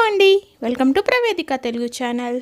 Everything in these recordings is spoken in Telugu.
అండి welcome to Pravedika Telugu channel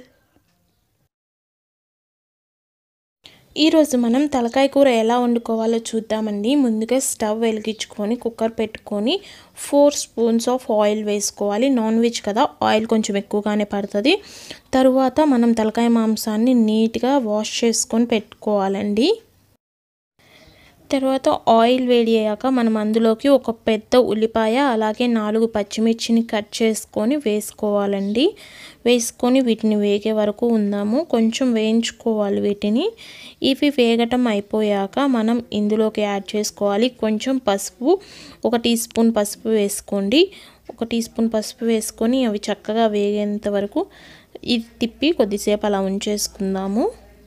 ఈరోజు మనం తలకాయ కూర ఎలా వండుకోవాలో చూద్దామండి ముందుగా స్టవ్ వెలిగించుకొని కుక్కర్ పెట్టుకొని ఫోర్ స్పూన్స్ ఆఫ్ ఆయిల్ వేసుకోవాలి నాన్ వెజ్ కదా ఆయిల్ కొంచెం ఎక్కువగానే పడుతుంది తరువాత మనం తలకాయ మాంసాన్ని నీట్గా వాష్ చేసుకొని పెట్టుకోవాలండి తర్వాత ఆయిల్ వేడి అయ్యాక మనం అందులోకి ఒక పెద్ద ఉల్లిపాయ అలాగే నాలుగు పచ్చిమిర్చిని కట్ చేసుకొని వేసుకోవాలండి వేసుకొని వీటిని వేగే వరకు ఉందాము కొంచెం వేయించుకోవాలి వీటిని ఇవి వేగటం అయిపోయాక మనం ఇందులోకి యాడ్ చేసుకోవాలి కొంచెం పసుపు ఒక టీ స్పూన్ పసుపు వేసుకోండి ఒక టీ స్పూన్ పసుపు వేసుకొని అవి చక్కగా వేగేంత వరకు ఇది తిప్పి కొద్దిసేపు అలా ఉంచేసుకుందాము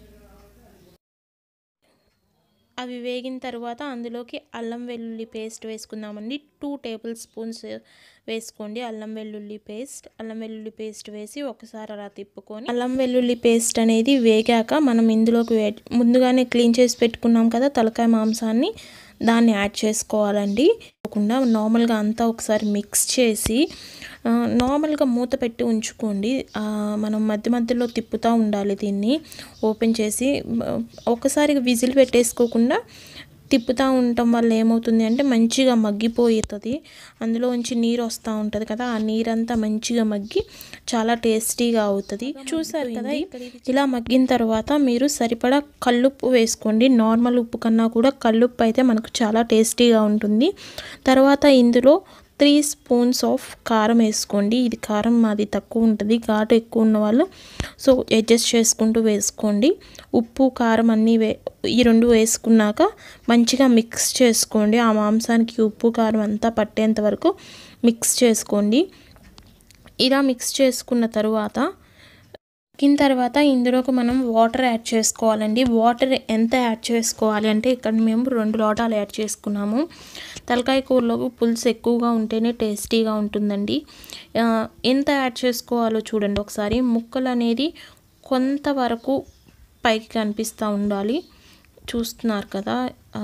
అవి వేగిన తర్వాత అందులోకి అల్లం వెల్లుల్లి పేస్ట్ వేసుకుందామండి టూ టేబుల్ స్పూన్స్ వేసుకోండి అల్లం వెల్లుల్లి పేస్ట్ అల్లం వెల్లుల్లి పేస్ట్ వేసి ఒకసారి అలా తిప్పుకొని అల్లం వెల్లుల్లి పేస్ట్ అనేది వేగాక మనం ఇందులోకి ముందుగానే క్లీన్ చేసి పెట్టుకున్నాం కదా తలకాయ మాంసాన్ని దాన్ని యాడ్ చేసుకోవాలండి కాకుండా నార్మల్గా అంతా ఒకసారి మిక్స్ చేసి నార్మల్గా మూత పెట్టి ఉంచుకోండి మనం మధ్య మధ్యలో తిప్పుతూ ఉండాలి దీన్ని ఓపెన్ చేసి ఒకసారి విజిల్ పెట్టేసుకోకుండా తిప్పుతూ ఉండటం వల్ల ఏమవుతుంది అంటే మంచిగా మగ్గిపోతుంది అందులో నుంచి నీరు వస్తూ ఉంటుంది కదా ఆ నీరంతా మంచిగా మగ్గి చాలా టేస్టీగా అవుతుంది చూసారు కదా ఇలా మగ్గిన తర్వాత మీరు సరిపడా కల్లుప్పు వేసుకోండి నార్మల్ ఉప్పు కన్నా కూడా కల్లుప్పు అయితే మనకు చాలా టేస్టీగా ఉంటుంది తర్వాత ఇందులో త్రీ స్పూన్స్ ఆఫ్ కారం వేసుకోండి ఇది కారం మాది తక్కువ ఉంటుంది ఘాటు ఎక్కువ ఉన్న వాళ్ళు సో అడ్జస్ట్ చేసుకుంటూ వేసుకోండి ఉప్పు కారం అన్నీ వే ఈ రెండు వేసుకున్నాక మంచిగా మిక్స్ చేసుకోండి ఆ మాంసానికి ఉప్పు కారం అంతా పట్టేంత వరకు మిక్స్ చేసుకోండి ఇలా మిక్స్ చేసుకున్న తరువాత ఉడికిన తర్వాత ఇందులోకి మనం వాటర్ యాడ్ చేసుకోవాలండి వాటర్ ఎంత యాడ్ చేసుకోవాలి అంటే ఇక్కడ మేము రెండు లోటాలు యాడ్ చేసుకున్నాము తలకాయ కూరలో పులుసు ఎక్కువగా ఉంటేనే టేస్టీగా ఉంటుందండి ఎంత యాడ్ చేసుకోవాలో చూడండి ఒకసారి ముక్కలు అనేది కొంతవరకు పైకి కనిపిస్తూ ఉండాలి చూస్తున్నారు కదా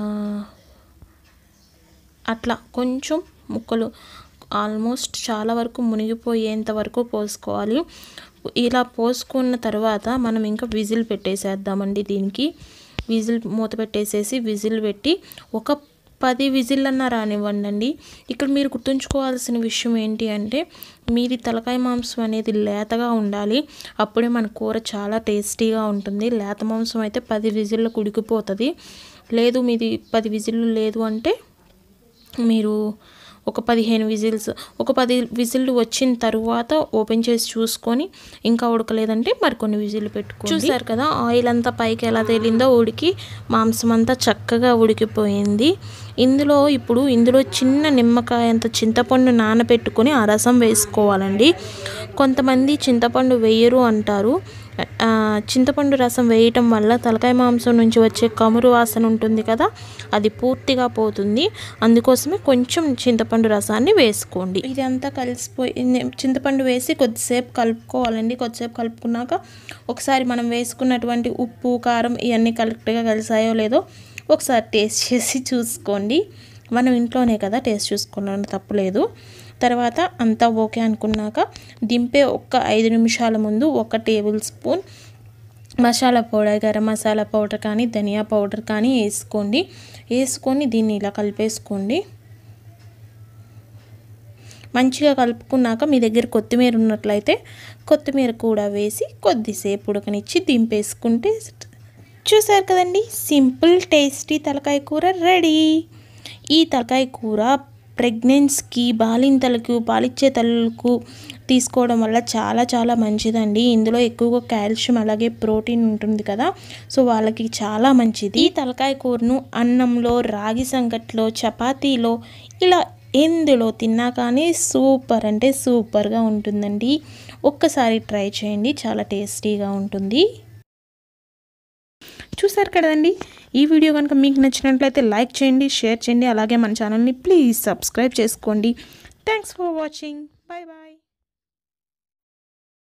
అట్లా కొంచెం ముక్కలు ఆల్మోస్ట్ చాలా వరకు మునిగిపోయేంత వరకు పోసుకోవాలి ఇలా పోసుకున్న తర్వాత మనం ఇంకా విజిల్ పెట్టేసేద్దామండి దీనికి విజిల్ మూత పెట్టేసేసి విజిల్ పెట్టి ఒక పది విజిల్లన్నా రానివ్వండి ఇక్కడ మీరు గుర్తుంచుకోవాల్సిన విషయం ఏంటి అంటే మీది తలకాయ మాంసం అనేది లేతగా ఉండాలి అప్పుడే మన కూర చాలా టేస్టీగా ఉంటుంది లేత మాంసం అయితే పది విజిల్లకు ఉడికిపోతుంది లేదు మీది పది విజిల్లు లేదు అంటే మీరు ఒక పదిహేను విజిల్స్ ఒక పది విజిల్లు వచ్చిన తర్వాత ఓపెన్ చేసి చూసుకొని ఇంకా ఉడకలేదంటే మరికొన్ని విజిల్లు పెట్టుకో చూసారు కదా ఆయిల్ అంతా పైకి ఎలా తేలిందో ఉడికి మాంసం అంతా చక్కగా ఉడికిపోయింది ఇందులో ఇప్పుడు ఇందులో చిన్న నిమ్మకాయ అంత చింతపండు నానబెట్టుకొని ఆ రసం వేసుకోవాలండి కొంతమంది చింతపండు వేయరు అంటారు చింతపండు రసం వేయటం వల్ల తలకాయ మాంసం నుంచి వచ్చే కమురు వాసన ఉంటుంది కదా అది పూర్తిగా పోతుంది అందుకోసమే కొంచెం చింతపండు రసాన్ని వేసుకోండి ఇదంతా కలిసిపోయి చింతపండు వేసి కొద్దిసేపు కలుపుకోవాలండి కొద్దిసేపు కలుపుకున్నాక ఒకసారి మనం వేసుకున్నటువంటి ఉప్పు కారం ఇవన్నీ కరెక్ట్గా కలిసాయో లేదో ఒకసారి టేస్ట్ చేసి చూసుకోండి మనం ఇంట్లోనే కదా టేస్ట్ చూసుకున్నాను తప్పులేదు తర్వాత అంతా ఓకే అనుకున్నాక దింపే ఒక్క ఐదు నిమిషాల ముందు ఒక tablespoon masala powder garam masala powder కానీ ధనియా పౌడర్ కానీ వేసుకోండి వేసుకొని దీన్ని ఇలా కలిపేసుకోండి మంచిగా కలుపుకున్నాక మీ దగ్గర కొత్తిమీర ఉన్నట్లయితే కొత్తిమీర కూడా వేసి కొద్దిసేపు ఉడకనిచ్చి దింపేసుకుంటే చూసారు కదండి సింపుల్ టేస్టీ తలకాయ కూర రెడీ ఈ తలకాయ కూర ప్రెగ్నెన్స్కి బాలింతలకు పాలిచ్చే తల్లులకు తీసుకోవడం వల్ల చాలా చాలా మంచిదండి ఇందులో ఎక్కువగా కాల్షియం అలాగే ప్రోటీన్ ఉంటుంది కదా సో వాళ్ళకి చాలా మంచిది ఈ తలకాయ కూరను అన్నంలో రాగి సంగట్లో చపాతీలో ఇలా ఎందులో తిన్నా కానీ సూపర్ అంటే సూపర్గా ఉంటుందండి ఒక్కసారి ట్రై చేయండి చాలా టేస్టీగా ఉంటుంది చూసారు కదండి ఈ వీడియో కనుక మీకు నచ్చినట్లయితే లైక్ చేయండి షేర్ చేయండి అలాగే మన ఛానల్ని ప్లీజ్ సబ్స్క్రైబ్ చేసుకోండి thanks for watching bye bye